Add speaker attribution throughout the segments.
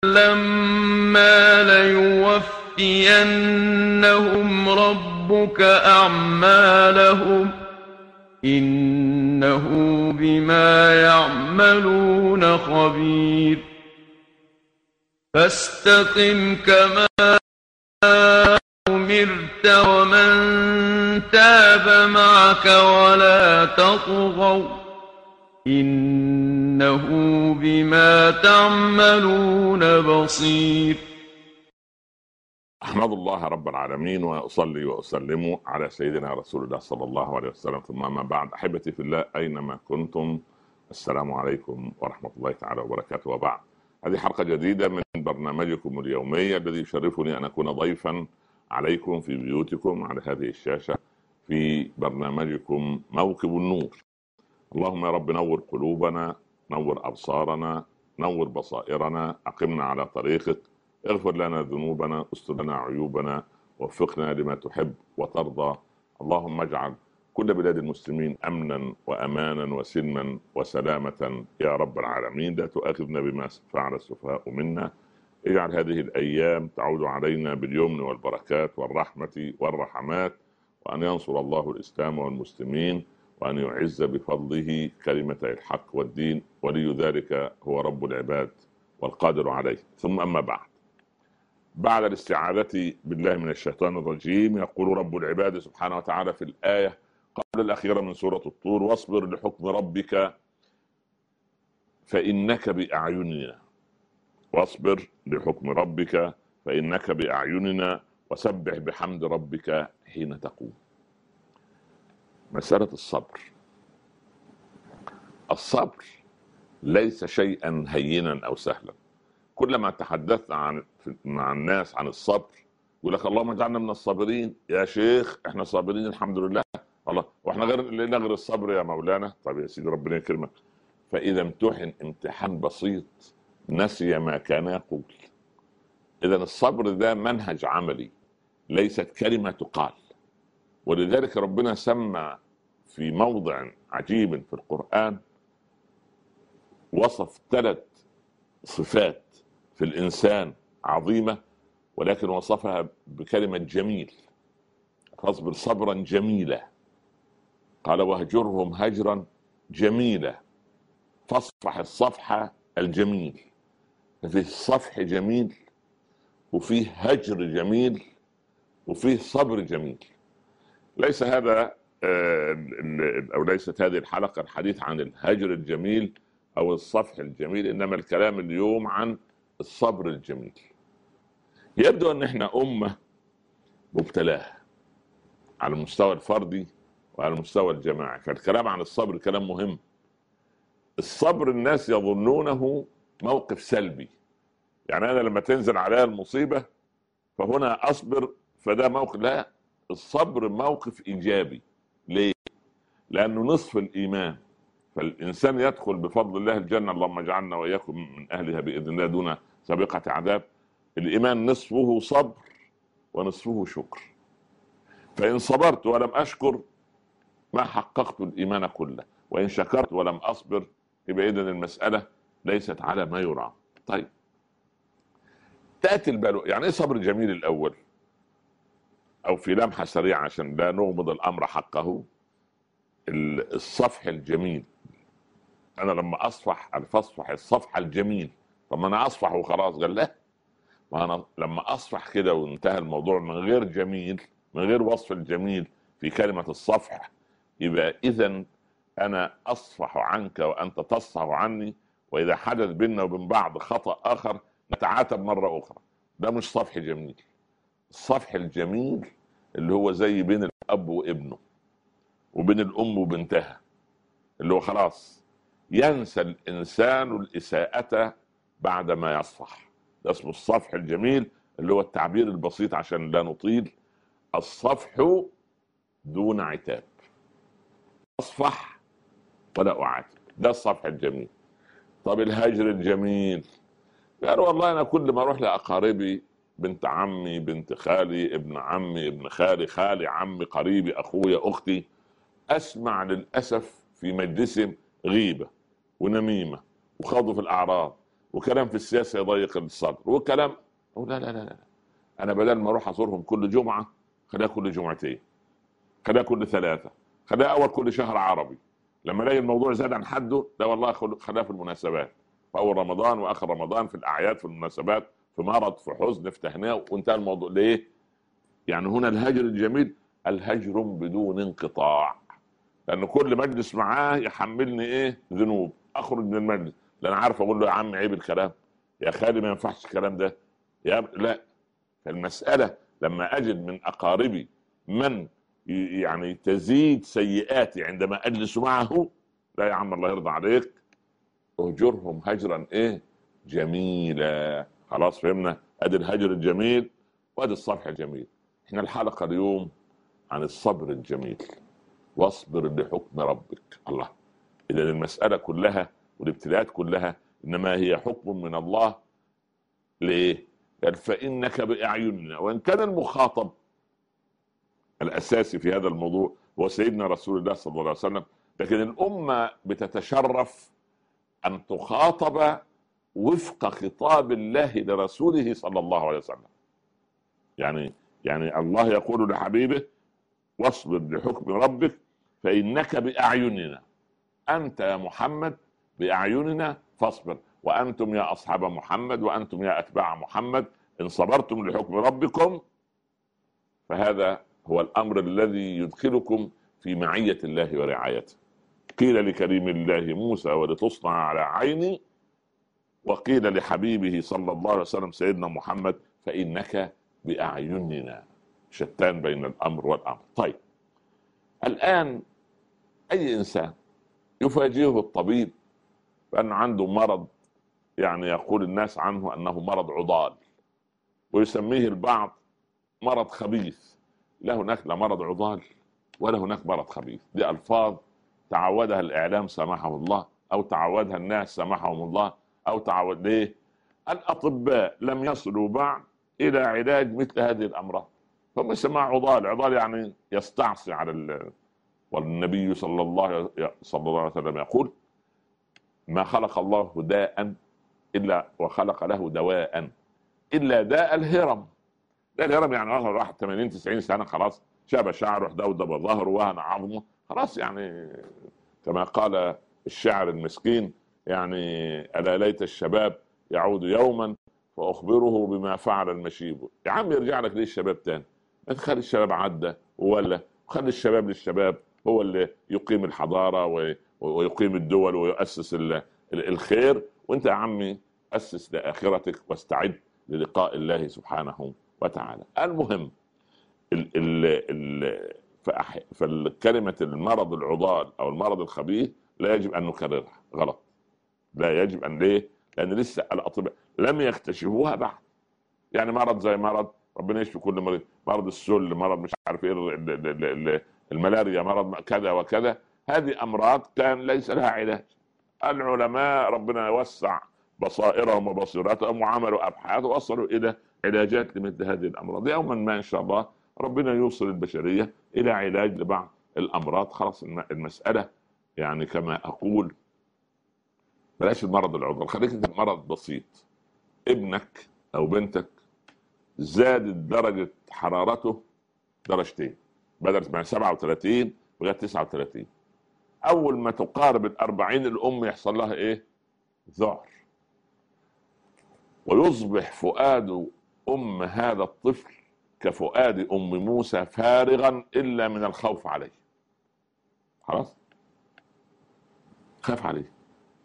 Speaker 1: لما ليوفينهم ربك أعمالهم إنه بما يعملون خبير فاستقم كما أمرت ومن تاب معك ولا تطغوا إنه بما تعملون بصير
Speaker 2: احمد الله رب العالمين واصلي واسلم على سيدنا رسول الله صلى الله عليه وسلم ثم اما بعد احبتي في الله اينما كنتم السلام عليكم ورحمه الله تعالى وبركاته وبعد هذه حلقه جديده من برنامجكم اليومي الذي يشرفني ان اكون ضيفا عليكم في بيوتكم على هذه الشاشه في برنامجكم موكب النور اللهم يا رب نور قلوبنا نور ابصارنا نور بصائرنا اقمنا على طريقك اغفر لنا ذنوبنا استر لنا عيوبنا وفقنا لما تحب وترضى اللهم اجعل كل بلاد المسلمين امنا وامانا وسلما وسلامه يا رب العالمين لا تؤاخذنا بما فعل السفهاء منا اجعل هذه الايام تعود علينا باليمن والبركات والرحمه والرحمات وان ينصر الله الاسلام والمسلمين وان يعز بفضله كلمتي الحق والدين ولي ذلك هو رب العباد والقادر عليه ثم اما بعد بعد الاستعاذة بالله من الشيطان الرجيم يقول رب العباد سبحانه وتعالى في الآية قبل الأخيرة من سورة الطور واصبر لحكم ربك فإنك بأعيننا واصبر لحكم ربك فإنك بأعيننا وسبح بحمد ربك حين تقوم مسألة الصبر الصبر ليس شيئا هينا أو سهلا كلما تحدثت عن مع الناس عن الصبر يقول لك اللهم اجعلنا من الصابرين يا شيخ احنا صابرين الحمد لله الله واحنا غير لنا غير الصبر يا مولانا طيب يا سيدي ربنا يكرمك فاذا امتحن امتحان بسيط نسي ما كان يقول اذا الصبر ده منهج عملي ليست كلمه تقال ولذلك ربنا سمى في موضع عجيب في القران وصف ثلاث صفات في الانسان عظيمه ولكن وصفها بكلمه جميل فاصبر صبرا جميلا قال واهجرهم هجرا جميلا فاصفح الصفحه الجميل ففيه صفح جميل وفيه هجر جميل وفيه صبر جميل ليس هذا آه، او ليست هذه الحلقه الحديث عن الهجر الجميل او الصفح الجميل انما الكلام اليوم عن الصبر الجميل يبدو ان احنا امه مبتلاه على المستوى الفردي وعلى المستوى الجماعي فالكلام عن الصبر كلام مهم الصبر الناس يظنونه موقف سلبي يعني انا لما تنزل عليا المصيبه فهنا اصبر فده موقف لا الصبر موقف ايجابي ليه؟ لانه نصف الايمان فالانسان يدخل بفضل الله الجنه اللهم اجعلنا واياكم من اهلها باذن الله دون سابقه عذاب الايمان نصفه صبر ونصفه شكر فان صبرت ولم اشكر ما حققت الايمان كله وان شكرت ولم اصبر يبقى اذا المساله ليست على ما يرام طيب تاتي البلو يعني ايه صبر جميل الاول او في لمحه سريعه عشان لا نغمض الامر حقه الصفح الجميل انا لما اصفح انا فاصفح الصفحه الجميل طب ما انا اصفح وخلاص قال لا ما انا لما اصفح كده وانتهى الموضوع من غير جميل من غير وصف الجميل في كلمه الصفح يبقى اذا انا اصفح عنك وانت تصفح عني واذا حدث بيننا وبين بعض خطا اخر نتعاتب مره اخرى ده مش صفح جميل الصفح الجميل اللي هو زي بين الاب وابنه وبين الام وبنتها اللي هو خلاص ينسى الانسان الاساءه بعد ما يصفح ده اسمه الصفح الجميل اللي هو التعبير البسيط عشان لا نطيل الصفح دون عتاب اصفح ولا اعاتب ده الصفح الجميل طب الهجر الجميل قال والله انا كل ما اروح لاقاربي بنت عمي بنت خالي ابن عمي ابن خالي خالي عمي قريبي اخويا اختي اسمع للاسف في مجلسهم غيبه ونميمه وخوض في الاعراض وكلام في السياسه يضيق الصدر وكلام لا لا لا لا انا بدل ما اروح ازورهم كل جمعه خليها كل جمعتين خليها كل ثلاثه خليها اول كل شهر عربي لما الاقي الموضوع زاد عن حده لا والله خليها في المناسبات في اول رمضان واخر رمضان في الاعياد في المناسبات في مرض في حزن في تهنئه وانتهى الموضوع ليه؟ يعني هنا الهجر الجميل الهجر بدون انقطاع لان كل مجلس معاه يحملني ايه ذنوب اخرج من المجلس لان عارف اقول له يا عم عيب الكلام يا خالي ما ينفعش الكلام ده يا لا فالمساله لما اجد من اقاربي من يعني تزيد سيئاتي عندما اجلس معه لا يا عم الله يرضى عليك اهجرهم هجرا ايه جميلا خلاص فهمنا ادي الهجر الجميل وادي الصفح الجميل احنا الحلقه اليوم عن الصبر الجميل واصبر لحكم ربك الله اذا المساله كلها والابتلاءات كلها انما هي حكم من الله ليه؟ قال فانك باعيننا وان كان المخاطب الاساسي في هذا الموضوع هو سيدنا رسول الله صلى الله عليه وسلم لكن الامه بتتشرف ان تخاطب وفق خطاب الله لرسوله صلى الله عليه وسلم يعني يعني الله يقول لحبيبه واصبر لحكم ربك فانك باعيننا انت يا محمد باعيننا فاصبر وانتم يا اصحاب محمد وانتم يا اتباع محمد ان صبرتم لحكم ربكم فهذا هو الامر الذي يدخلكم في معيه الله ورعايته قيل لكريم الله موسى ولتصنع على عيني وقيل لحبيبه صلى الله عليه وسلم سيدنا محمد فانك باعيننا شتان بين الامر والامر طيب الان اي انسان يفاجئه الطبيب بان عنده مرض يعني يقول الناس عنه انه مرض عضال ويسميه البعض مرض خبيث لا هناك لا مرض عضال ولا هناك مرض خبيث دي الفاظ تعودها الاعلام سامحه الله او تعودها الناس سامحهم الله او تعود ليه الاطباء لم يصلوا بعد الى علاج مثل هذه الامراض فما يسمى عضال عضال يعني يستعصي على ال... والنبي صلى الله صلى الله عليه وسلم يقول ما خلق الله داء الا وخلق له دواء الا داء الهرم ده الهرم يعني واحد 80 90 سنه خلاص شاب شعره دودب ظهره وهن عظمه خلاص يعني كما قال الشاعر المسكين يعني الا ليت الشباب يعود يوما فاخبره بما فعل المشيب يا عم يرجع لك ليه الشباب تاني ما تخلي الشباب عدى ولا خلي الشباب للشباب هو اللي يقيم الحضاره ويقيم الدول ويؤسس الخير وانت يا عمي اسس لاخرتك واستعد للقاء الله سبحانه وتعالى المهم ال ال ال فكلمة المرض العضال أو المرض الخبيث لا يجب أن نكررها غلط لا يجب أن ليه؟ لأن لسه الأطباء لم يكتشفوها بعد يعني مرض زي مرض ربنا يشفي كل مريض مرض السل مرض مش عارف ايه الملاريا مرض كذا وكذا هذه امراض كان ليس لها علاج العلماء ربنا يوسع بصائرهم وبصيرتهم وعملوا ابحاث ووصلوا الى علاجات لمثل هذه الامراض يوما ما ان شاء الله ربنا يوصل البشريه الى علاج لبعض الامراض خلاص المساله يعني كما اقول بلاش المرض العضوي خليك انت مرض بسيط ابنك او بنتك زادت درجه حرارته درجتين بدل من 37 لغايه 39 اول ما تقارب ال 40 الام يحصل لها ايه؟ ذعر ويصبح فؤاد ام هذا الطفل كفؤاد ام موسى فارغا الا من الخوف عليه خلاص خاف عليه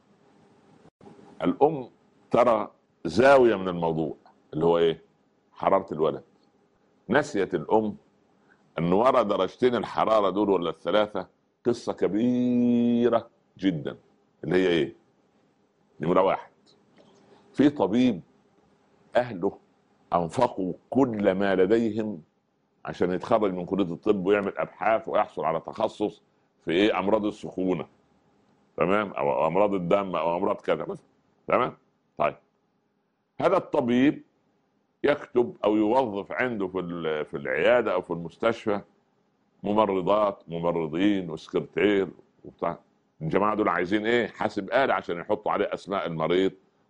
Speaker 2: الام ترى زاويه من الموضوع اللي هو ايه حراره الولد نسيت الام ان ورا درجتين الحراره دول ولا الثلاثه قصه كبيره جدا اللي هي ايه نمره واحد في طبيب اهله انفقوا كل ما لديهم عشان يتخرج من كليه الطب ويعمل ابحاث ويحصل على تخصص في ايه امراض السخونه تمام او امراض الدم او امراض كذا مثلا تمام طيب هذا الطبيب يكتب او يوظف عنده في في العياده او في المستشفى ممرضات ممرضين وسكرتير وبتاع الجماعه دول عايزين ايه حاسب آلة عشان يحطوا عليه اسماء المريض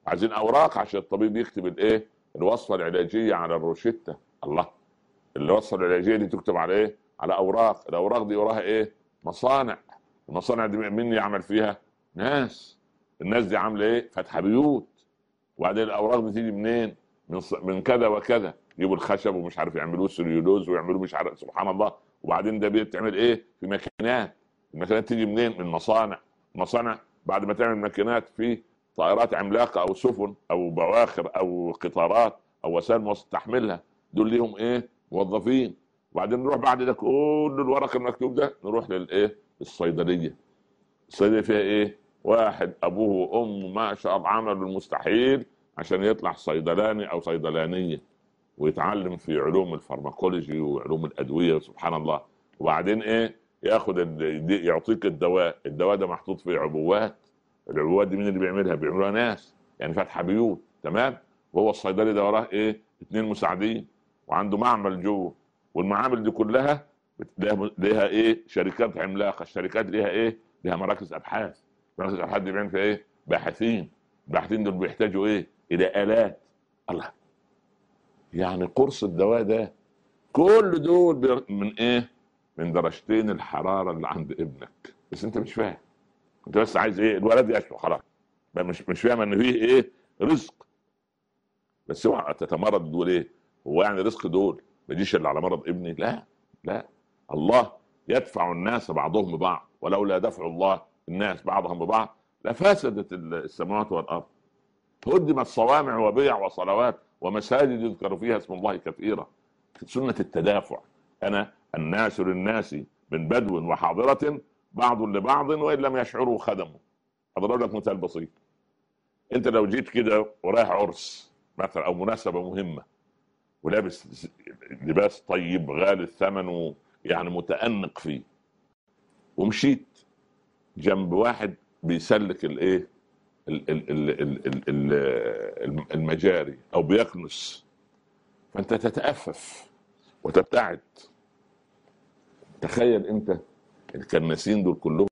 Speaker 2: عايزين اوراق عشان الطبيب يكتب الايه الوصفه العلاجيه على الروشته الله الوصفه العلاجيه دي تكتب على ايه على اوراق الاوراق دي وراها ايه مصانع المصانع دي مين يعمل فيها ناس الناس دي عامله ايه فاتحه بيوت وبعدين الاوراق دي تيجي منين من, ص... من كذا وكذا يجيبوا الخشب ومش عارف يعملوه سليولوز ويعملوه مش عارف سبحان الله وبعدين ده بيتعمل ايه في ماكينات الماكينات تيجي منين من مصانع مصانع بعد ما تعمل ماكينات في طائرات عملاقه او سفن او بواخر او قطارات او وسائل مواصلات تحملها دول ليهم ايه موظفين وبعدين نروح بعد ده كل الورق المكتوب ده نروح للايه الصيدليه الصيدليه فيها ايه واحد ابوه وامه ما شاء الله عملوا المستحيل عشان يطلع صيدلاني او صيدلانيه ويتعلم في علوم الفارماكولوجي وعلوم الادويه سبحان الله وبعدين ايه ياخد ال- يعطيك الدواء الدواء ده محطوط في عبوات العبوات دي مين اللي بيعملها بيعملوها ناس يعني فاتحه بيوت تمام وهو الصيدلي ده وراه ايه اثنين مساعدين وعنده معمل جوه والمعامل دي كلها بت- لها لها ايه شركات عملاقه الشركات ليها ايه لها مراكز ابحاث مراكز الابحاث دي بيعمل فيها ايه باحثين الباحثين دول بيحتاجوا ايه الى الات الله يعني قرص الدواء ده كل دول بي- من ايه من درجتين الحراره اللي عند ابنك بس انت مش فاهم انت بس عايز ايه الولد يشفى خلاص بقى مش مش فاهم ان فيه ايه رزق بس اوعى تتمرد تقول ايه هو يعني رزق دول ما يجيش الا على مرض ابني لا لا الله يدفع الناس بعضهم ببعض ولولا دفع الله الناس بعضهم ببعض لفسدت السماوات والارض هدمت صوامع وبيع وصلوات ومساجد يذكر فيها اسم الله كثيرا سنه التدافع انا الناس للناس من بدو وحاضره بعض لبعض وان لم يشعروا خدموا اضرب لك مثال بسيط انت لو جيت كده ورايح عرس مثلا او مناسبه مهمه ولابس لباس طيب غالي الثمن ويعني متأنق فيه ومشيت جنب واحد بيسلك الايه ال- ال- ال- ال- ال- ال- المجاري او بيكنس فانت تتأفف وتبتعد تخيل انت الكناسين دول كلهم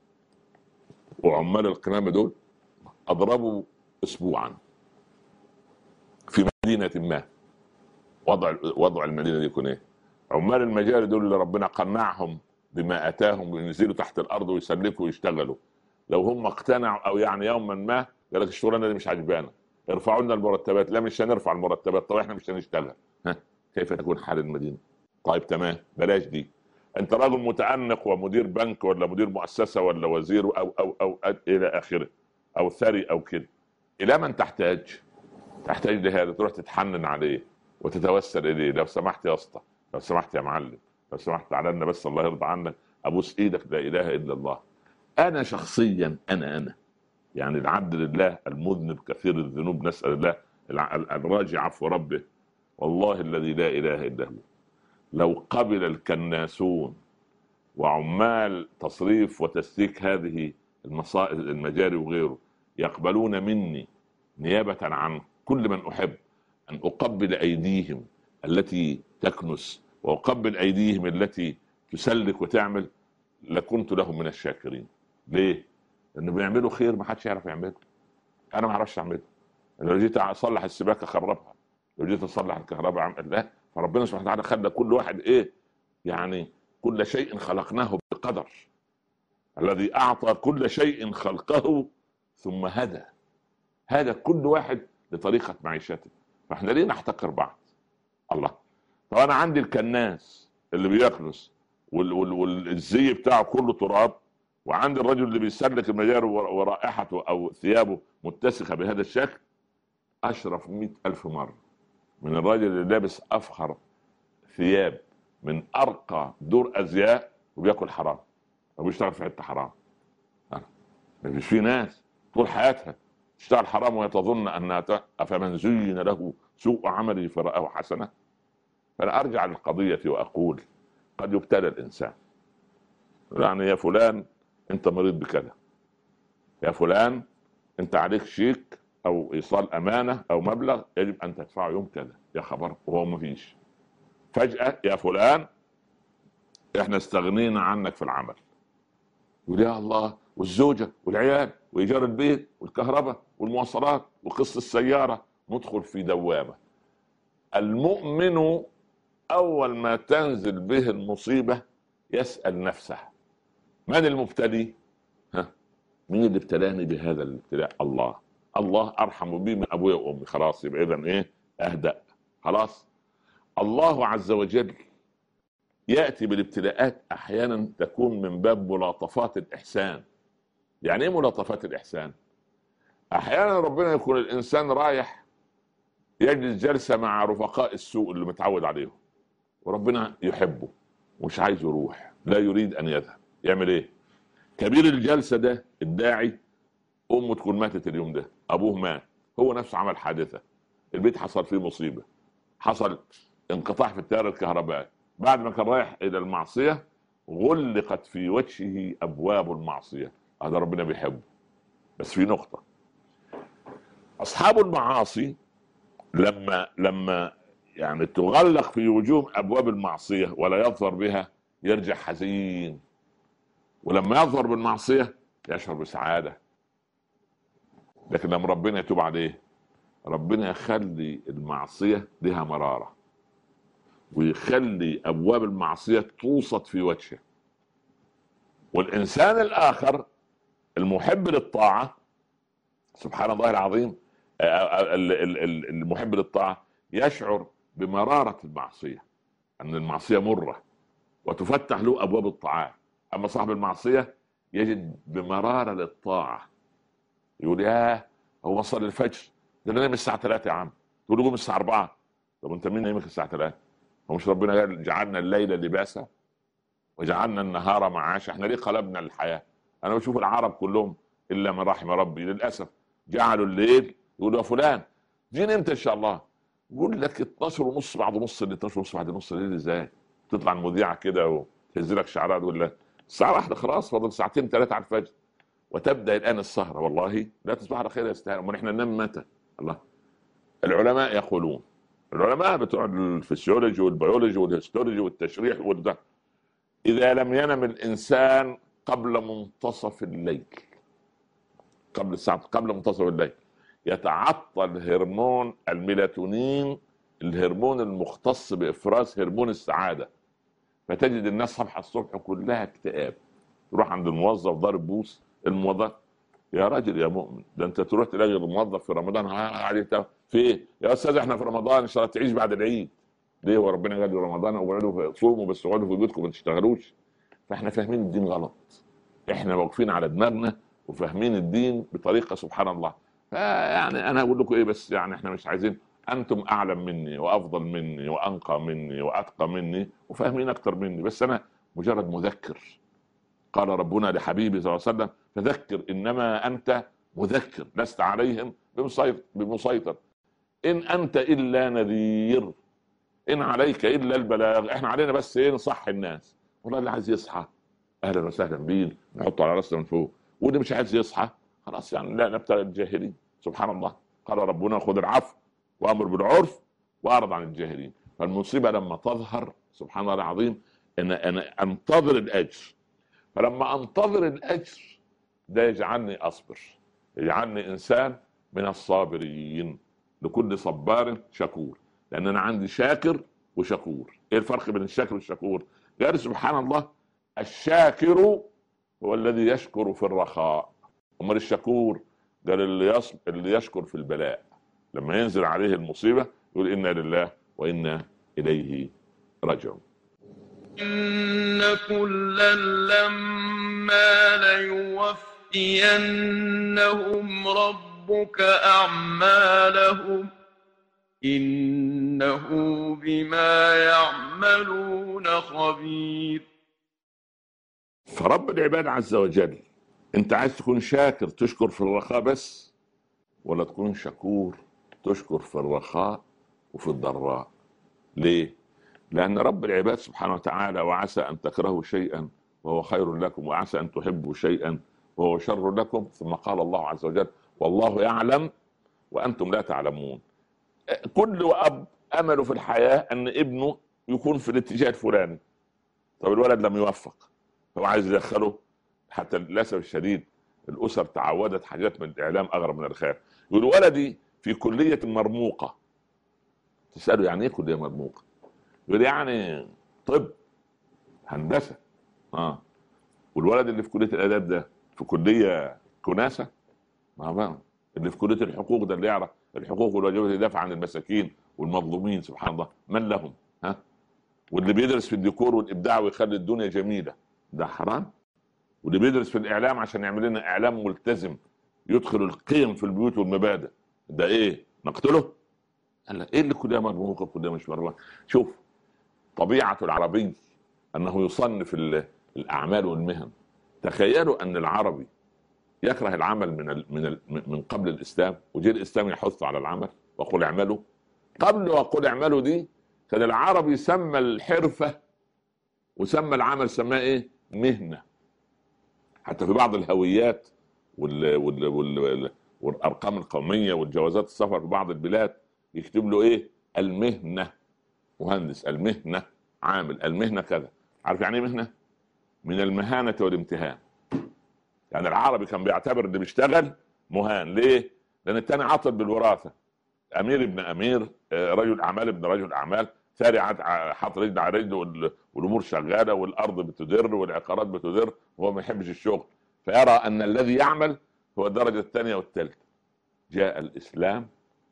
Speaker 2: وعمال القمامة دول اضربوا اسبوعا في مدينة ما وضع وضع المدينه دي يكون ايه؟ عمال المجاري دول اللي ربنا قنعهم بما اتاهم وينزلوا تحت الارض ويسلكوا ويشتغلوا لو هم اقتنعوا او يعني يوما ما قال لك الشغلانه دي مش عجبانا ارفعوا لنا المرتبات لا مش هنرفع المرتبات طب احنا مش هنشتغل ها كيف تكون حال المدينه؟ طيب تمام بلاش دي انت راجل متأنق ومدير بنك ولا مدير مؤسسه ولا وزير او او او, أو الى اخره او ثري او كده الى من تحتاج؟ تحتاج لهذا تروح تتحنن عليه وتتوسل اليه لو سمحت يا اسطى لو سمحت يا معلم لو سمحت تعالى لنا بس الله يرضى عنك ابوس ايدك لا اله الا الله انا شخصيا انا انا يعني العبد لله المذنب كثير الذنوب نسال الله الع- الراجع عفو ربه والله الذي لا اله الا هو لو قبل الكناسون وعمال تصريف وتسليك هذه المصائب المجاري وغيره يقبلون مني نيابه عن كل من احب ان اقبل ايديهم التي تكنس واقبل ايديهم التي تسلك وتعمل لكنت لهم من الشاكرين ليه؟ لانه بيعملوا خير ما حدش يعرف يعمله انا ما اعرفش اعمله لو جيت اصلح السباكه خربها لو جيت اصلح الكهرباء عمل لا فربنا سبحانه وتعالى خلى كل واحد ايه يعني كل شيء خلقناه بقدر الذي اعطى كل شيء خلقه ثم هدى هذا كل واحد لطريقه معيشته فاحنا ليه نحتقر بعض الله طب انا عندي الكناس اللي بيكنس وال- وال- والزي بتاعه كله تراب وعندي الرجل اللي بيسلك المجاري ور- ورائحته او ثيابه متسخه بهذا الشكل اشرف مئة ألف مرة من الراجل اللي لابس أفخر ثياب من أرقى دور أزياء وبياكل حرام وبيشتغل في حتة حرام أه. مش في ناس طول حياتها تشتغل حرام وهي تظن أنها ت... أفمن زين له سوء عمله فرآه حسنة فأنا أرجع للقضية وأقول قد يبتلى الإنسان يعني يا فلان أنت مريض بكذا يا فلان أنت عليك شيك او ايصال امانه او مبلغ يجب ان تدفعه يوم كذا يا خبر وهو ما فيش فجاه يا فلان احنا استغنينا عنك في العمل يقول يا الله والزوجه والعيال وايجار البيت والكهرباء والمواصلات وقسط السياره ندخل في دوامه المؤمن اول ما تنزل به المصيبه يسال نفسه من المبتلي؟ ها مين اللي ابتلاني بهذا الابتلاء؟ الله الله ارحم بي من ابويا وامي خلاص يبقى اذا ايه؟ اهدأ خلاص الله عز وجل ياتي بالابتلاءات احيانا تكون من باب ملاطفات الاحسان يعني ايه ملاطفات الاحسان احيانا ربنا يكون الانسان رايح يجلس جلسه مع رفقاء السوء اللي متعود عليهم وربنا يحبه ومش عايز يروح لا يريد ان يذهب يعمل ايه كبير الجلسه ده الداعي امه تكون ماتت اليوم ده ابوه مات هو نفسه عمل حادثه البيت حصل فيه مصيبه حصل انقطاع في التيار الكهربائي بعد ما كان رايح الى المعصيه غلقت في وجهه ابواب المعصيه هذا ربنا بيحبه بس في نقطه اصحاب المعاصي لما لما يعني تغلق في وجوه ابواب المعصيه ولا يظفر بها يرجع حزين ولما يظفر بالمعصيه يشعر بسعاده لكن لما ربنا يتوب عليه ربنا يخلي المعصيه لها مراره ويخلي ابواب المعصيه توسط في وجهه والانسان الاخر المحب للطاعه سبحان الله العظيم المحب للطاعه يشعر بمراره المعصيه ان المعصيه مره وتفتح له ابواب الطاعات اما صاحب المعصيه يجد بمراره للطاعه يقول ياه هو صلى الفجر ده انا نايم الساعه 3 يا عم تقول له قوم الساعه 4 طب انت مين نايمك الساعه 3 هو مش ربنا قال جعلنا الليل لباسا وجعلنا النهار معاشا احنا ليه قلبنا الحياه انا بشوف العرب كلهم الا من رحم ربي للاسف جعلوا الليل يقولوا يا فلان جينا امتى ان شاء الله يقول لك 12 ونص بعد نص الليل 12 ونص بعد نص الليل ازاي تطلع المذيعه كده وتهز لك شعرها تقول لك الساعه واحدة خلاص فاضل ساعتين ثلاثه على الفجر وتبدا الان السهره والله لا تصبح على خير يا استاذ امال احنا ننام متى؟ الله العلماء يقولون العلماء بتوع الفسيولوجي والبيولوجي والهيستولوجي والتشريح والده اذا لم ينم الانسان قبل منتصف الليل قبل الساعه قبل منتصف الليل يتعطل هرمون الميلاتونين الهرمون المختص بافراز هرمون السعاده فتجد الناس صبح الصبح كلها اكتئاب تروح عند الموظف ضارب بوس الموظف يا راجل يا مؤمن ده انت تروح تلاقي الموظف في رمضان عليه في ايه؟ يا استاذ احنا في رمضان ان شاء الله تعيش بعد العيد ليه هو ربنا قال رمضان وقعدوا صوموا بس اقعدوا في بيوتكم ما تشتغلوش فاحنا فاهمين الدين غلط احنا واقفين على دماغنا وفاهمين الدين بطريقه سبحان الله فيعني انا اقول لكم ايه بس يعني احنا مش عايزين انتم اعلم مني وافضل مني وانقى مني واتقى مني وفاهمين اكثر مني بس انا مجرد مذكر قال ربنا لحبيبه صلى الله عليه وسلم فذكر انما انت مذكر لست عليهم بمسيطر, بمسيطر ان انت الا نذير ان عليك الا البلاغ احنا علينا بس ايه نصح الناس والله اللي عايز يصحى اهلا وسهلا بيه نحطه على راسنا من فوق واللي مش عايز يصحى خلاص يعني لا نبتلى الجاهلين سبحان الله قال ربنا خذ العفو وامر بالعرف واعرض عن الجاهلين فالمصيبه لما تظهر سبحان الله العظيم ان انا انتظر الاجر فلما انتظر الاجر ده يجعلني اصبر يجعلني انسان من الصابرين لكل صبار شكور لان انا عندي شاكر وشكور ايه الفرق بين الشاكر والشكور قال سبحان الله الشاكر هو الذي يشكر في الرخاء امال الشكور قال اللي يصب اللي يشكر في البلاء لما ينزل عليه المصيبه يقول انا لله وانا اليه راجعون
Speaker 1: إن كلا لما ليوفينهم ربك أعمالهم إنه بما يعملون خبير
Speaker 2: فرب العباد عز وجل انت عايز تكون شاكر تشكر في الرخاء بس ولا تكون شكور تشكر في الرخاء وفي الضراء ليه لأن رب العباد سبحانه وتعالى وعسى أن تكرهوا شيئا وهو خير لكم وعسى أن تحبوا شيئا وهو شر لكم ثم قال الله عز وجل والله يعلم وأنتم لا تعلمون كل أب أمله في الحياة أن ابنه يكون في الاتجاه الفلاني طب الولد لم يوفق هو عايز يدخله حتى للاسف الشديد الاسر تعودت حاجات من الاعلام اغرب من الخير يقول ولدي في كليه مرموقه تساله يعني ايه كليه مرموقه؟ يقول يعني طب هندسه اه والولد اللي في كليه الاداب ده في كليه كناسه ما بقى اللي في كليه الحقوق ده اللي يعرف الحقوق والواجبات يدافع عن المساكين والمظلومين سبحان الله من لهم ها واللي بيدرس في الديكور والابداع ويخلي الدنيا جميله ده حرام واللي بيدرس في الاعلام عشان يعمل لنا اعلام ملتزم يدخل القيم في البيوت والمبادئ ده ايه نقتله قال لك ايه اللي كلها مرموقه كلها مش مرموقه شوف طبيعه العربي انه يصنف الاعمال والمهن تخيلوا ان العربي يكره العمل من ال من ال من قبل الاسلام وجاء الاسلام يحث على العمل وقل اعملوا قبل وقل اعملوا دي كان العربي سمى الحرفه وسمى العمل سماه ايه؟ مهنه حتى في بعض الهويات وال وال وال والارقام القوميه والجوازات السفر في بعض البلاد يكتب له ايه؟ المهنه مهندس المهنه عامل المهنه كذا عارف يعني ايه مهنه؟ من المهانه والامتهان يعني العربي كان بيعتبر اللي بيشتغل مهان ليه؟ لان الثاني عاطل بالوراثه امير ابن امير آه، رجل اعمال ابن رجل اعمال ثاني حاط رجل على رجل والامور شغاله والارض بتدر والعقارات بتدر وهو ما يحبش الشغل فيرى ان الذي يعمل هو الدرجه الثانيه والثالثه جاء الاسلام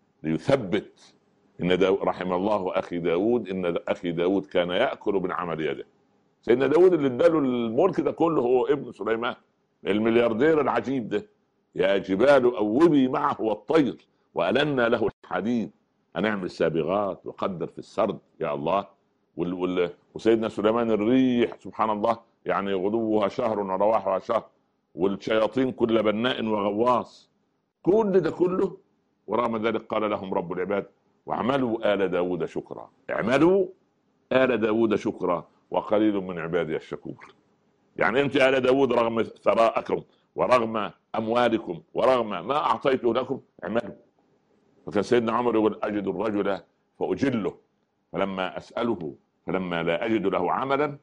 Speaker 2: ليثبت ان داود رحم الله اخي داود ان اخي داود كان ياكل من عمل يده سيدنا داود اللي اداله الملك ده كله هو ابن سليمان الملياردير العجيب ده يا جبال أوبي معه والطير وألنا له الحديد هنعمل سابغات وقدر في السرد يا الله وال وال وسيدنا سليمان الريح سبحان الله يعني غدوها شهر ورواحها شهر والشياطين كل بناء وغواص كل ده كله ورغم ذلك قال لهم رب العباد واعملوا آل داود شكرا اعملوا آل داود شكرا وقليل من عبادي الشكور يعني انت يا ال داود رغم ثراءكم ورغم اموالكم ورغم ما اعطيته لكم اعملوا فكان سيدنا عمر يقول اجد الرجل فاجله فلما اساله فلما لا اجد له عملا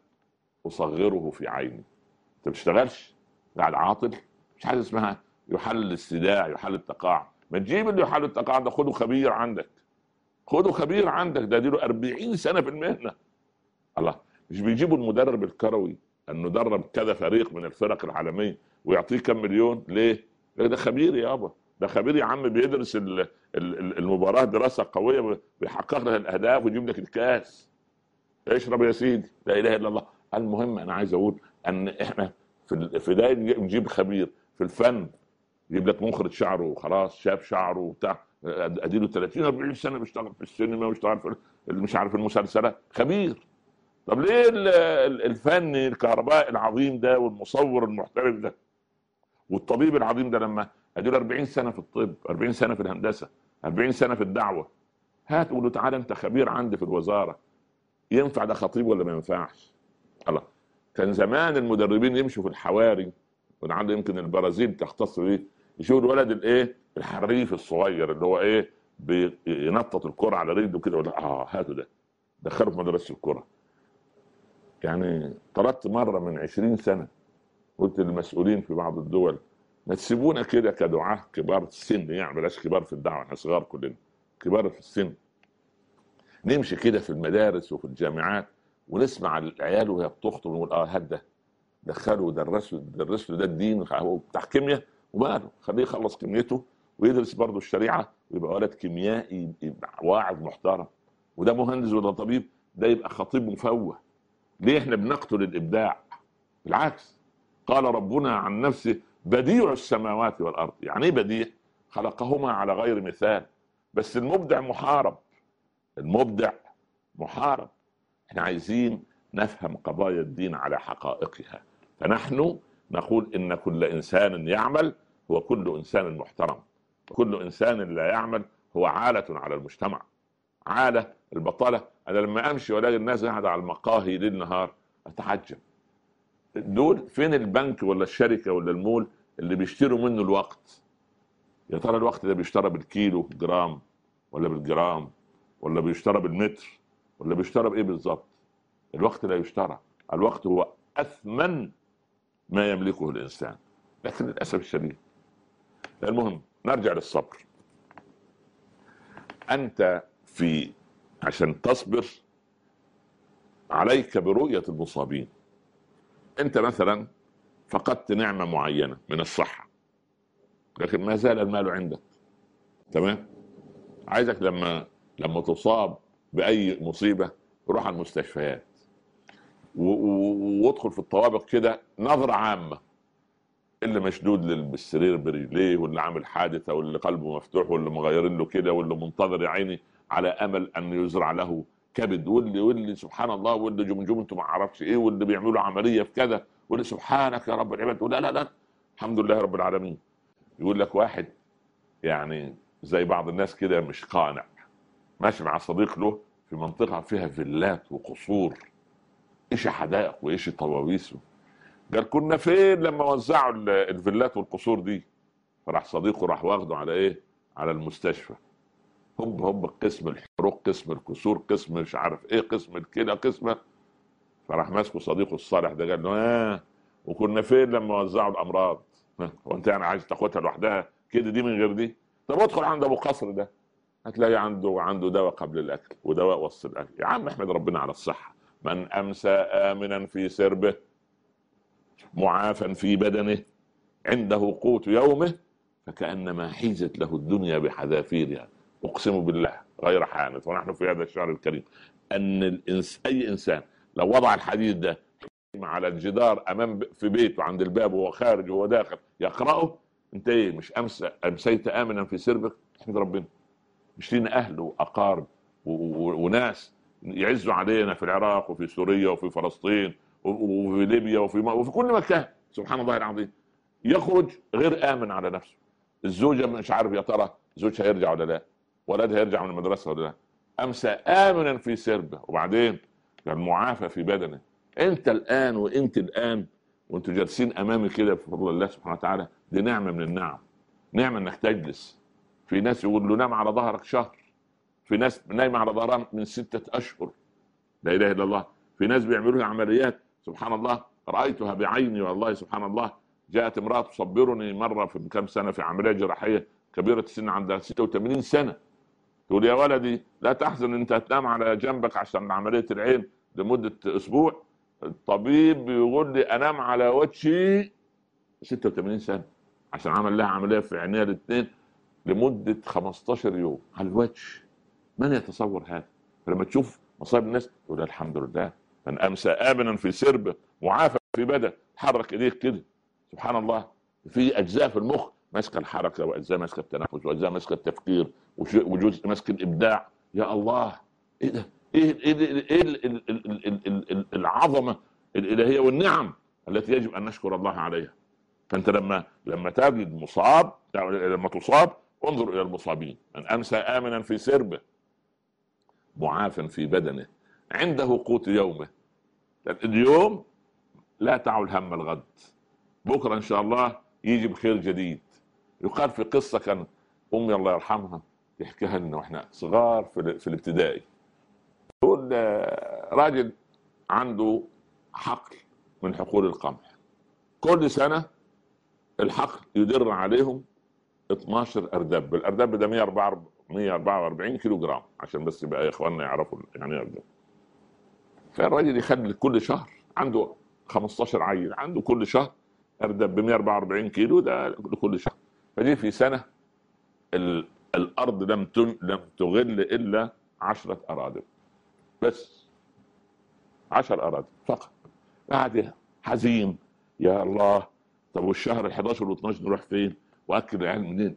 Speaker 2: اصغره في عيني انت ما بتشتغلش قاعد عاطل مش حاجه اسمها يحل الاستداع يحل التقاعد ما تجيب اللي يحل التقاعد ده خده خبير عندك خده خبير عندك ده له 40 سنه في المهنه الله مش بيجيبوا المدرب الكروي انه درب كذا فريق من الفرق العالميه ويعطيه كم مليون ليه؟ ده خبير يابا ده خبير يا عم بيدرس المباراه دراسه قويه بيحقق لك الاهداف ويجيب لك الكاس اشرب يا سيدي لا اله الا الله المهم انا عايز اقول ان احنا في في ده نجيب خبير في الفن يجيب لك مخرج شعره وخلاص شاف شعره وبتاع اديله 30 40 سنه بيشتغل في السينما ويشتغل في مش عارف المسلسلات خبير طب ليه الفني الكهربائي العظيم ده والمصور المحترف ده والطبيب العظيم ده لما اديله 40 سنه في الطب 40 سنه في الهندسه 40 سنه في الدعوه هات قول له تعالى انت خبير عندي في الوزاره ينفع ده خطيب ولا ما ينفعش؟ الله كان زمان المدربين يمشوا في الحواري ولعل يمكن البرازيل تختص بيه يشوفوا الولد الايه الحريف الصغير اللي هو ايه بينطط الكره على رجله كده اه هاتوا ده دخله في مدرسه الكره يعني طردت مره من عشرين سنه قلت للمسؤولين في بعض الدول ما تسيبونا كده كدعاة كبار السن يعني بلاش كبار في الدعوه احنا صغار كلنا كبار في السن نمشي كده في المدارس وفي الجامعات ونسمع العيال وهي بتخطب ونقول اه هات ده دخله ودرسه درس له ده الدين بتاع كيمياء وماله خليه يخلص كيميته ويدرس برضه الشريعه ويبقى ولد كيميائي واعظ محترم وده مهندس وده طبيب ده يبقى خطيب مفوه ليه احنا بنقتل الابداع بالعكس قال ربنا عن نفسه بديع السماوات والارض يعني ايه بديع خلقهما على غير مثال بس المبدع محارب المبدع محارب احنا عايزين نفهم قضايا الدين على حقائقها فنحن نقول ان كل انسان يعمل هو كل انسان محترم كل انسان لا يعمل هو عاله على المجتمع عاده البطاله انا لما امشي والاقي الناس قاعده على المقاهي ليل نهار اتعجب دول فين البنك ولا الشركه ولا المول اللي بيشتروا منه الوقت يا ترى الوقت ده بيشترى بالكيلو جرام ولا بالجرام ولا بيشترى بالمتر ولا بيشترى بايه بالظبط الوقت لا يشترى الوقت هو اثمن ما يملكه الانسان لكن للاسف الشديد المهم نرجع للصبر انت في عشان تصبر عليك برؤيه المصابين انت مثلا فقدت نعمه معينه من الصحه لكن ما زال المال عندك تمام عايزك لما لما تصاب باي مصيبه روح على المستشفيات و- و- وادخل في الطوابق كده نظره عامه اللي مشدود لل- بالسرير برجليه واللي عامل حادثه واللي قلبه مفتوح واللي مغيرين له كده واللي منتظر يا عيني على امل ان يزرع له كبد واللي واللي سبحان الله واللي جمجمته ما اعرفش ايه واللي بيعملوا عمليه في كذا واللي سبحانك يا رب العباد لا لا لا الحمد لله رب العالمين يقول لك واحد يعني زي بعض الناس كده مش قانع ماشي مع صديق له في منطقه فيها فيلات وقصور ايش حدائق وايش طواويس قال كنا فين لما وزعوا ال- الفيلات والقصور دي فراح صديقه راح واخده على ايه على المستشفى هوب هوب قسم الحروق قسم الكسور قسم مش عارف ايه قسم الكلى قسم فراح ماسكه صديقه الصالح ده قال له اه وكنا فين لما وزعوا الامراض ها، هو انت يعني عايز تاخدها لوحدها كده دي من غير دي طب ادخل عند ابو قصر ده هتلاقي عنده عنده دواء قبل الاكل ودواء وسط الاكل يا عم احمد ربنا على الصحه من امسى امنا في سربه معافى في بدنه عنده قوت يومه فكانما حيزت له الدنيا بحذافيرها اقسم بالله غير حانث ونحن في هذا الشهر الكريم ان الإنس... اي انسان لو وضع الحديث ده على الجدار امام ب- في بيته عند الباب وهو خارج وهو داخل يقراه انت ايه مش امس امسيت امنا في سربك احمد ربنا مش لينا اهل واقارب و- و- وناس يعزوا علينا في العراق وفي سوريا وفي فلسطين و- وفي ليبيا وفي م- وفي كل مكان سبحان الله العظيم يخرج غير امن على نفسه الزوجه مش عارف يا ترى زوجها هيرجع ولا لا ولدها يرجع من المدرسه ولا لا امسى امنا في سربه وبعدين كان معافى في بدنه انت الان وانت الان وانتوا جالسين امامي كده بفضل الله سبحانه وتعالى دي نعمه من النعم نعمه انك تجلس في ناس يقول له نام على ظهرك شهر في ناس نايمه على ظهرها من ستة اشهر لا اله الا الله في ناس بيعملوا لها عمليات سبحان الله رايتها بعيني والله سبحان الله جاءت امراه تصبرني مره في كم سنه في عمليه جراحيه كبيره السن عندها 86 سنه تقول يا ولدي لا تحزن انت تنام على جنبك عشان عمليه العين لمده اسبوع الطبيب بيقول لي انام على وجهي 86 سنه عشان عمل لها عمليه في عينيها الاثنين لمده 15 يوم على الوجه من يتصور هذا فلما تشوف مصائب الناس تقول الحمد لله من امسى امنا في سربه معافى في بدن حرك ايديك كده سبحان الله في اجزاء في المخ ماسكه الحركه واجزاء ماسكه التنفس واجزاء ماسكه التفكير وش- وجزء ماسك الابداع يا الله ايه ده ايه ايه ال- ايه ال- ال- ال- ال- ال- ال- العظمه الالهيه والنعم التي يجب ان نشكر الله عليها فانت لما لما تجد مصاب لما تصاب انظر الى المصابين من امسى امنا في سربه معافى في بدنه عنده قوت يومه اليوم لا تعل هم الغد بكره ان شاء الله يجي بخير جديد يقال في قصه كان امي الله يرحمها تحكيها لنا واحنا صغار في, ال- في الابتدائي تقول آه، راجل عنده حقل من حقول القمح كل سنه الحقل يدر عليهم 12 اردب الاردب ده 144 144 كيلو جرام عشان بس يبقى يا اخواننا يعرفوا يعني ايه اردب فالراجل يخلي كل شهر عنده 15 عيل عنده كل شهر اردب ب 144 كيلو ده لكل شهر فجي في سنه ال... الارض لم تم... لم تغل الا 10 اراضي بس 10 اراضي فقط قاعد حزين يا الله طب والشهر ال 11 وال 12 نروح فين؟ واكل العيال منين؟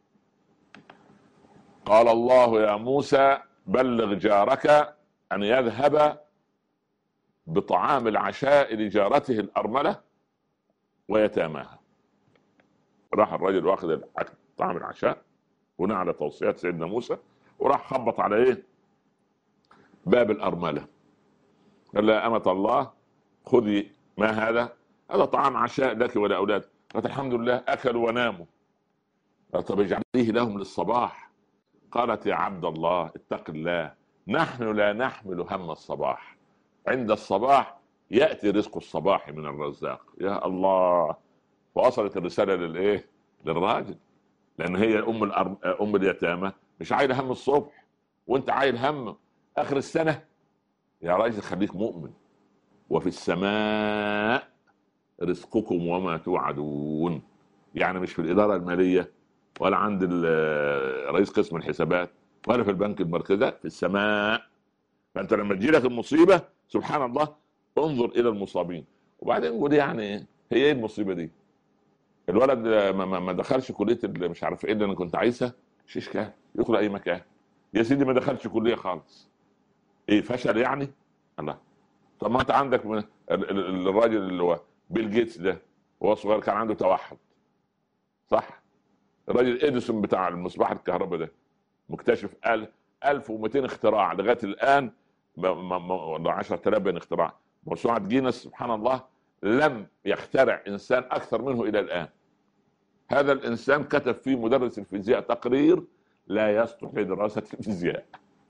Speaker 2: قال الله يا موسى بلغ جارك ان يذهب بطعام العشاء لجارته الارمله ويتاماها. راح الرجل واخذ الأكل- طعام العشاء بناء على توصيات سيدنا موسى وراح خبط على ايه؟ باب الارمله. قال لها امه الله خذي ما هذا؟ هذا طعام عشاء لك ولاولادك. قالت الحمد لله اكلوا وناموا. قال طب اجعليه لهم للصباح. قالت يا عبد الله اتق الله نحن لا نحمل هم الصباح عند الصباح ياتي رزق الصباح من الرزاق يا الله فوصلت الرساله للايه؟ للراجل لان هي ام الأرم... ام اليتامى مش عايل هم الصبح وانت عايل هم اخر السنه يا راجل خليك مؤمن وفي السماء رزقكم وما توعدون يعني مش في الاداره الماليه ولا عند ال- رئيس قسم الحسابات ولا في البنك المركزي لا، في السماء فانت لما تجي لك المصيبه سبحان الله انظر الى المصابين وبعدين قول يعني إيه؟ هي ايه المصيبه دي؟ الولد ما, ما, ما دخلش كليه اللي مش عارف ايه اللي انا كنت عايزها مش اشكال يدخل اي مكان يا سيدي ما دخلش كليه خالص ايه فشل يعني؟ الله طب ما انت عندك من ال- ال- الراجل اللي هو بيل جيتس ده وهو صغير كان عنده توحد صح؟ الراجل اديسون بتاع المصباح الكهرباء ده مكتشف ال 1200 اختراع لغايه الان ب- م- م- ولا 10000 بين اختراع موسوعه جينيس سبحان الله لم يخترع انسان اكثر منه الى الان هذا الانسان كتب فيه مدرس الفيزياء تقرير لا يصلح لدراسه الفيزياء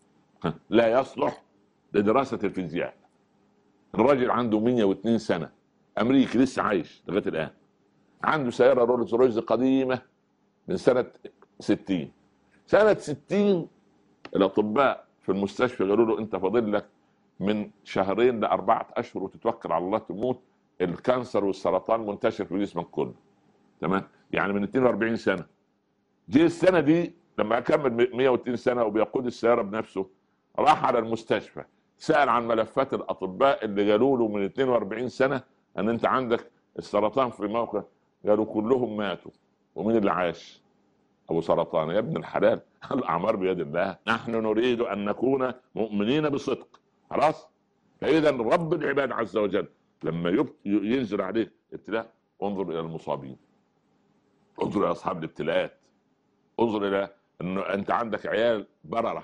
Speaker 2: لا يصلح لدراسه الفيزياء الراجل عنده 102 سنه امريكي لسه عايش لغايه الان عنده سياره رولز رويز قديمه من سنه 60 سنه 60 الاطباء في المستشفى قالوا له انت فاضل لك من شهرين لاربعه اشهر وتتوكل على الله تموت الكانسر والسرطان منتشر في جسمك كله تمام يعني من 42 سنه جه السنه دي لما اكمل 102 سنه وبيقود السياره بنفسه راح على المستشفى سال عن ملفات الاطباء اللي قالوا له من 42 سنه ان انت عندك السرطان في موقع قالوا كلهم ماتوا ومين اللي عاش؟ ابو سرطان يا ابن الحلال الاعمار بيد الله نحن نريد ان نكون مؤمنين بصدق خلاص فاذا رب العباد عز وجل لما يب... ينزل عليك ابتلاء انظر الى المصابين انظر الى اصحاب الابتلاءات انظر الى انه انت عندك عيال برره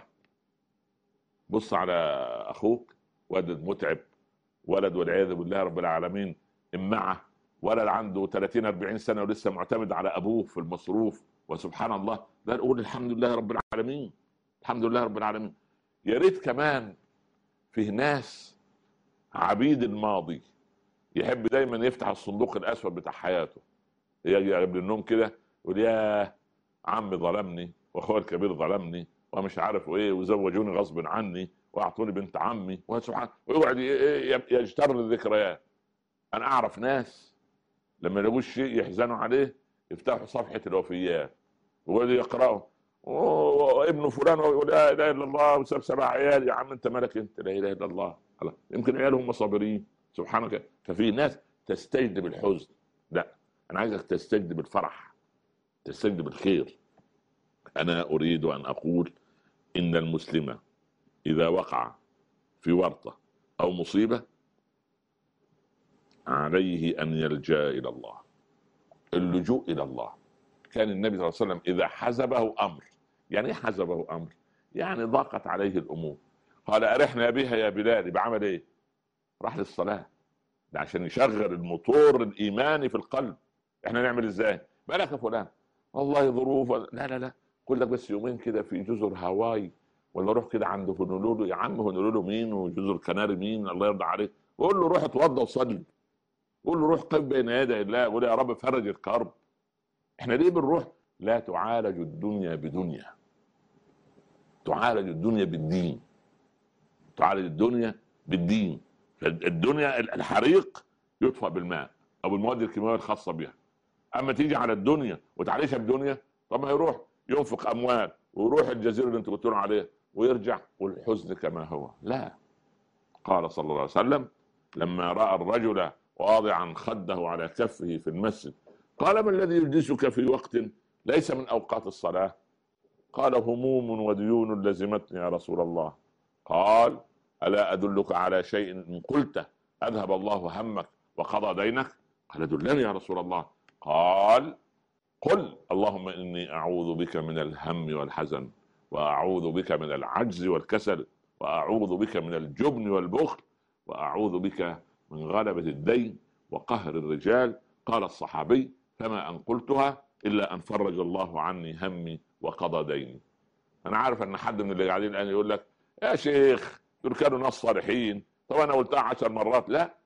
Speaker 2: بص على اخوك ولد متعب ولد والعياذ بالله رب العالمين امعه ولد عنده 30 40 سنه ولسه معتمد على ابوه في المصروف وسبحان الله لا نقول الحمد لله رب العالمين الحمد لله رب العالمين يا ريت كمان فيه ناس عبيد الماضي يحب دايما يفتح الصندوق الاسود بتاع حياته يجي قبل النوم كده يقول يا عمي ظلمني واخويا الكبير ظلمني ومش عارف ايه وزوجوني غصب عني واعطوني بنت عمي وسبحان ويقعد ي- ي- يجتر الذكريات انا اعرف ناس لما يلاقوش شيء يحزنوا عليه يفتحوا صفحه الوفيات ويقعدوا يقراوا "أوه، وابن فلان ويقول لا اله الا الله وساب سبع عيال يا عم انت مالك انت لا اله الا الله خلاص. يمكن عيالهم صابرين سبحانك ففي ناس تستجلب الحزن لا انا عايزك تستجلب الفرح تستجلب الخير انا اريد ان اقول ان المسلم اذا وقع في ورطه او مصيبه عليه ان يلجا الى الله اللجوء الى الله كان النبي صلى الله عليه وسلم اذا حزبه امر يعني ايه حزبه امر يعني ضاقت عليه الامور قال ارحنا بها يا بلال بعمل ايه راح للصلاه ده عشان يشغل الموتور الايماني في القلب احنا نعمل ازاي بالك يا فلان والله ظروف لا لا لا قول لك بس يومين كده في جزر هاواي ولا روح كده عند هونولولو يا عم هونولولو مين وجزر كناري مين الله يرضى عليك قول له روح اتوضى وصلي قول له روح قف بين يدي الله قول يا رب فرج الكرب احنا ليه بنروح لا تعالج الدنيا بدنيا تعالج الدنيا بالدين تعالج الدنيا بالدين فالدنيا الحريق يطفأ بالماء او المواد الكيماويه الخاصه بها اما تيجي على الدنيا وتعيشها بدنيا طب ما يروح ينفق اموال ويروح الجزيره اللي انت قلت له عليها ويرجع والحزن كما هو لا قال صلى الله عليه وسلم لما راى الرجل واضعا خده على كفه في المسجد قال ما الذي يجلسك في وقت ليس من اوقات الصلاه قال هموم وديون لزمتني يا رسول الله قال الا ادلك على شيء ان قلته اذهب الله همك وقضى دينك قال دلني يا رسول الله قال قل اللهم اني اعوذ بك من الهم والحزن واعوذ بك من العجز والكسل واعوذ بك من الجبن والبخل واعوذ بك من غلبه الدين وقهر الرجال قال الصحابي فما ان قلتها الا ان فرج الله عني همي وقضى ديني انا عارف ان حد من اللي قاعدين الان يقول لك يا شيخ دول كانوا ناس صالحين طب انا قلتها عشر مرات لا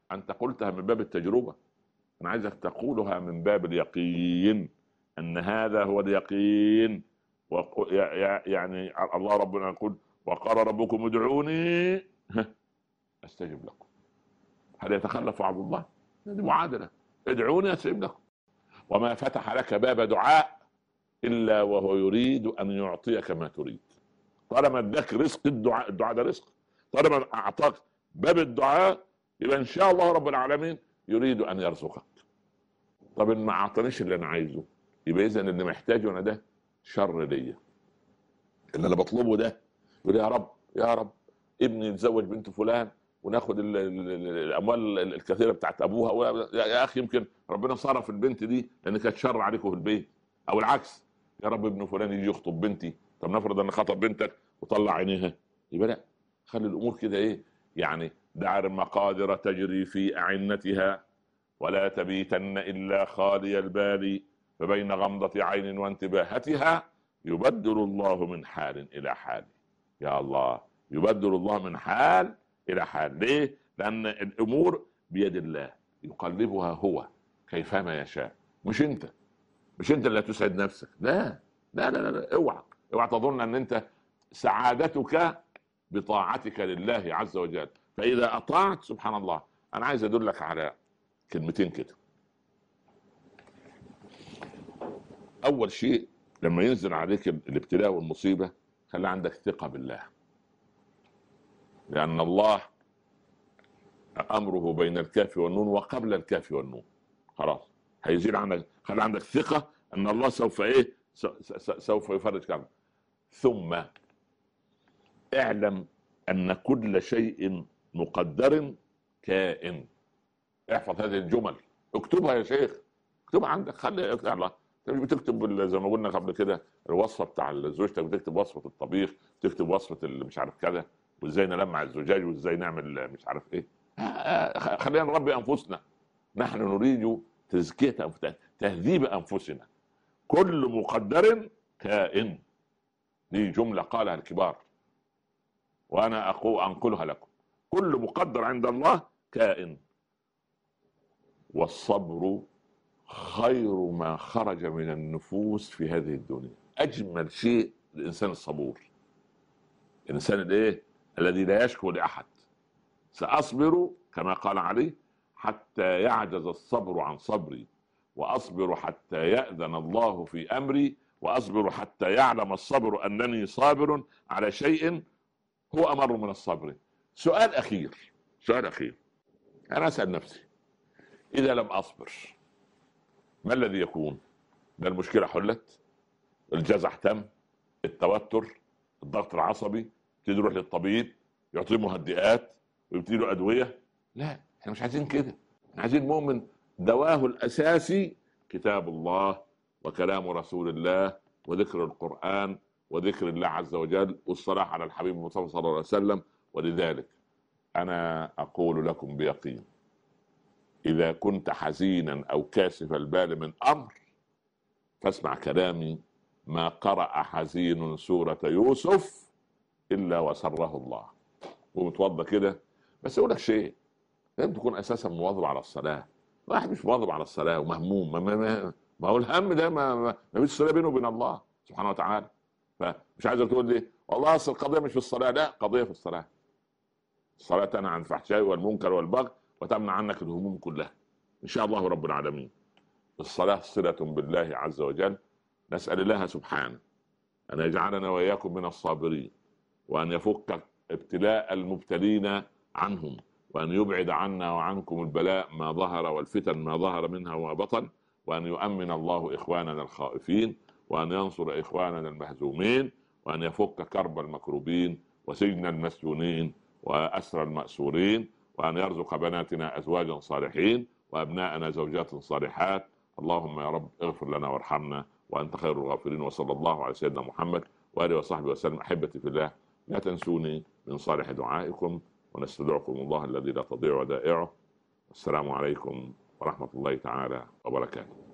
Speaker 2: انت قلتها من باب التجربه انا عايزك تقولها من باب اليقين ان هذا هو اليقين وق- يع- يع- يعني الله ربنا يقول وقال ربكم ادعوني استجب لكم هل يتخلف عبد الله؟ هذه معادله ادعوني استجب لكم وما فتح لك باب دعاء الا وهو يريد ان يعطيك ما تريد طالما اداك رزق الدعاء الدعاء ده رزق طالما اعطاك باب الدعاء يبقى ان شاء الله رب العالمين يريد ان يرزقك طب ان ما اعطانيش اللي انا عايزه يبقى اذا اللي محتاجه انا ده شر ليا اللي انا بطلبه ده يقول يا رب يا رب ابني يتزوج بنت فلان وناخد ال- ال- ال- الاموال الكثيره بتاعت ابوها و- يا يا اخي يمكن ربنا صرف البنت دي لان كانت شر عليكم في البيت او العكس يا رب ابن فلان يجي يخطب بنتي طب نفرض ان خطب بنتك وطلع عينيها يبقى لا خلي الامور كده ايه يعني دع المقادر تجري في اعنتها ولا تبيتن الا خالي البال فبين غمضة عين وانتباهتها يبدل الله من حال الى حال يا الله يبدل الله من حال الى حال ليه؟ لان الامور بيد الله يقلبها هو كيفما يشاء مش انت مش انت اللي تسعد نفسك لا لا لا لا, لا. اوعى اوعى تظن ان انت سعادتك بطاعتك لله عز وجل فاذا اطعت سبحان الله انا عايز ادلك على كلمتين كده اول شيء لما ينزل عليك الابتلاء والمصيبه خلي عندك ثقه بالله لان الله امره بين الكاف والنون وقبل الكاف والنون خلاص هيزيل عندك خلي عندك ثقه ان الله سوف ايه س- س- سوف يفرج كربك ثم اعلم ان كل شيء مقدر كائن احفظ هذه الجمل اكتبها يا شيخ اكتبها عندك خلي اكتب الله انت مش بتكتب ال- زي ما قلنا قبل كده الوصفه بتاع زوجتك بتكتب وصفه الطبيخ تكتب وصفه اللي مش عارف كذا وازاي نلمع الزجاج وازاي نعمل مش عارف ايه آه، آه، خلينا نربي انفسنا نحن نريد تزكيه أنفسنا تهذيب انفسنا كل مقدر كائن دي جمله قالها الكبار وانا اقول انقلها لكم كل مقدر عند الله كائن والصبر خير ما خرج من النفوس في هذه الدنيا اجمل شيء الانسان الصبور الانسان الايه الذي لا يشكو لاحد ساصبر كما قال علي حتى يعجز الصبر عن صبري واصبر حتى ياذن الله في امري واصبر حتى يعلم الصبر انني صابر على شيء هو امر من الصبر سؤال اخير سؤال اخير انا اسال نفسي اذا لم اصبر ما الذي يكون؟ ده المشكله حلت الجزع تم التوتر الضغط العصبي يبتدي يروح للطبيب يعطيه مهدئات ويبتدي له ادويه لا احنا مش عايزين كده احنا عايزين مؤمن دواه الاساسي كتاب الله وكلام رسول الله وذكر القران وذكر الله عز وجل والصلاه على الحبيب المصطفى صلى الله عليه وسلم ولذلك انا اقول لكم بيقين اذا كنت حزينا او كاسف البال من امر فاسمع كلامي ما قرأ حزين سورة يوسف إلا وسره الله ومتوضى كده بس أقول لك شيء لازم تكون أساسا مواظب على الصلاة واحد مش مواظب على الصلاة ومهموم ما, ما, ما, ما هو الهم ده ما ما, ما فيش صلة بينه وبين الله سبحانه وتعالى فمش عايزك تقول لي والله أصل القضية مش في الصلاة لا قضية في الصلاة الصلاة تنهى عن الفحشاء والمنكر والبغي وتمنع عنك الهموم كلها إن شاء الله رب العالمين الصلاة صلة بالله عز وجل نسأل الله سبحانه أن يجعلنا وإياكم من الصابرين وأن يفك ابتلاء المبتلين عنهم وأن يبعد عنا وعنكم البلاء ما ظهر والفتن ما ظهر منها وما بطن وأن يؤمن الله إخواننا الخائفين وأن ينصر إخواننا المهزومين وأن يفك كرب المكروبين وسجن المسجونين وأسر المأسورين وأن يرزق بناتنا أزواجا صالحين وأبناءنا زوجات صالحات اللهم يا رب اغفر لنا وارحمنا وانت خير الغافرين وصلى الله على سيدنا محمد واله وصحبه وسلم احبتي في الله لا تنسوني من صالح دعائكم ونستودعكم الله الذي لا تضيع ودائعه السلام عليكم ورحمه الله تعالى وبركاته